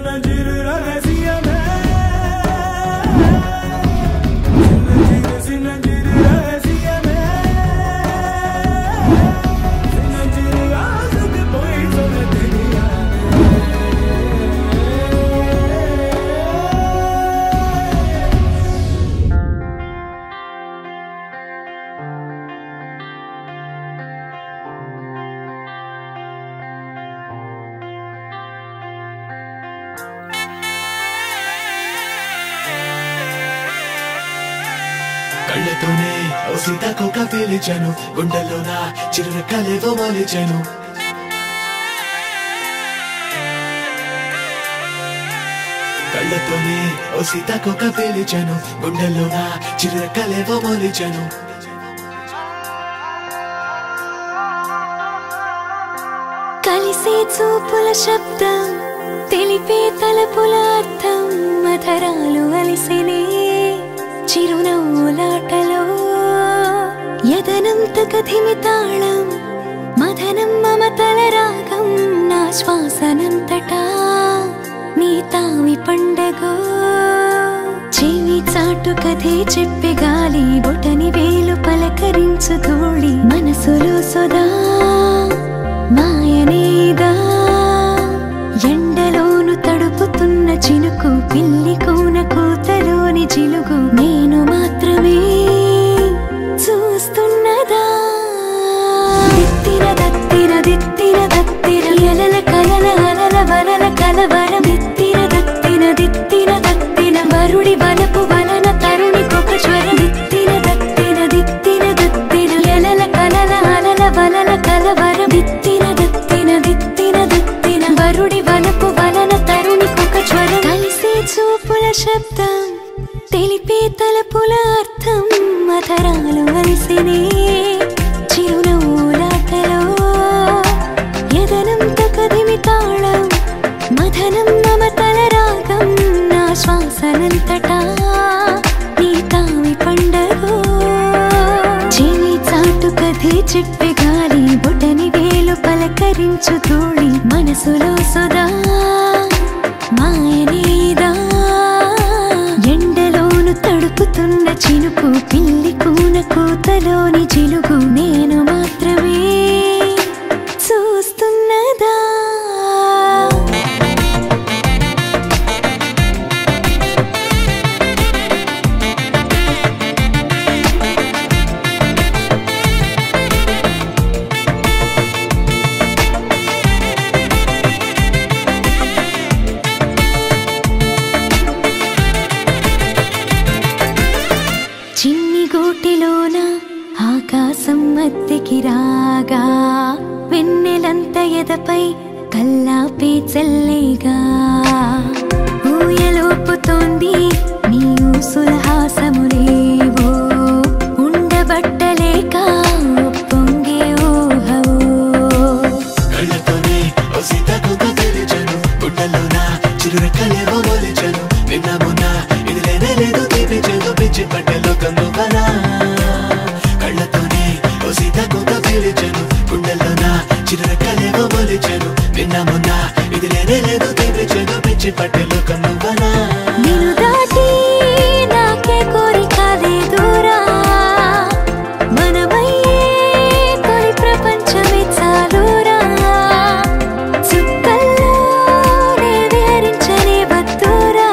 చిన్నచిరు రహస్యమే చిన్నచిరు చిన్నచిరు రహస్యమే చిన్నచిరు ఆశకు పోయి సొన కళ్ళతోనే ఓ సీతాకోక పిలిచాను గుండెల్లోన చిరురెక్కలేవో మొలిచాను కళ్ళతోనే ఓ సీతాకోక పిలిచాను గుండెల్లోన చిరురెక్కలేవో మొలిచాను కలిసే చూపుల శబ్దం తెలిపే తలపుల అర్థం మధరాలు అలిసినే చిరునవ్వులాటలో యదనంత కథిమి తాళం మదనం మమతల రాగం నా శ్వాసనంతటా నీ తావి పండగో చెవి చాటు కథే చెప్పే గాలి బొటని వేలు పలకరించు ధూళి మనసులో సొదా మాయనేదా ఎండలోను తడుపుతున్న చినుకు పిల్లి కూన కూతలోని చిలుగు నేను మాత్రమే చూస్తున్నదా దిత్తిన దత్తిన దిత్తిన దత్తిన ఎలల కలల అలల వలల కలవర దిత్తిన దత్తిన దిత్తిన దత్తిన వరుడి వలపు వలన తరుణి కొక జ్వర దిత్తిన దత్తిన దిత్తిన దత్తిన ఎలల కలల అలల వలల కలవర దిత్తిన దత్తిన దిత్తిన దత్తిన వరుడి వలపు వలన తరుణి కొక జ్వర కలిసే చూపుల శబ్దం తెలిపే తలపుల అర్థం మధరాలు అలిసినే చిరునవ్వులాటలో యదనంత కదిమి తాళం మదనం మమతల రాగం నా శ్వాసనంతటా నీ తావి పండగో చెవి చాటు కథే చెప్పే గాలి బొటని వేలు పలకరించు ధూళి మనసులో సొదా మాయనేదా ఎండలోను తడుపుతున్న చినుకు పిల్లి కూన కూతలోని చిలుగు నేను మాత్రమే చూస్తున్నదా చిన్ని గూటిలోన ఆకాశం మధ్యకి రాగా వెన్నెలంత ఎదపై కల్లాపే చల్లేగా ఊయలోపుతోంది నీ ఊసుల హాసములేవో ఉండబట్టలేక పొంగే ఊహవో కళ్ళతోనే ఓ సీతాకోక పిలిచాను గుండెల్లోన చిరురెక్కలేవో మొలిచాను నిన్న మొన్న ఇది లేనే లేదు తీపించేదో పిచ్చి పట్టెలో కందువనా కళ్ళతోనే ఓ సీతాకోక పిలిచాను గుండెల్లోన చిరురెక్కలేవో మొలిచాను నిన్న మొన్న ఇది లేనే లేదు తీపించేదో పిచ్చి పట్టెలో కందువనా నిన్ను దాటి నాకే కోరిక లేదురా మనమయ్యే తొలి ప్రపంచమే చాలురా చుక్కల్లోనే విహరించని వద్దురా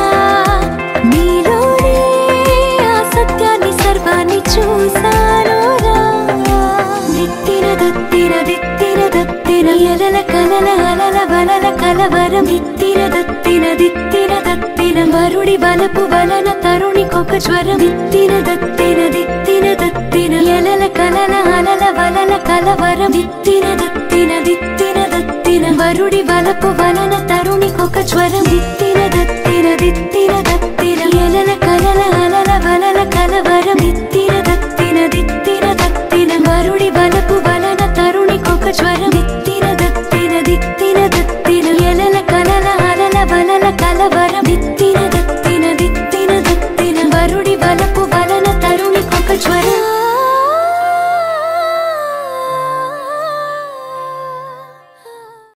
నీలోనే ఆ సత్యాన్ని సర్వాన్ని చూసానురా దిత్తిన దత్తిన దిత్తిన దత్తిన ఎలల కలల అలల వలల కలవరం దిత్తిన దత్తిన దిత్తిన దత్తిన వరుడి వలపు వలన తరుణి కొక జ్వరం దిత్తిన దత్తిన దిత్తిన దత్తిన ఎలల కలల అలల వలల కలవరం దిత్తిన దత్తిన దిత్తిన దత్తిన వరుడి వలపు వలన తరుణి కొక జ్వరం దిత్తిన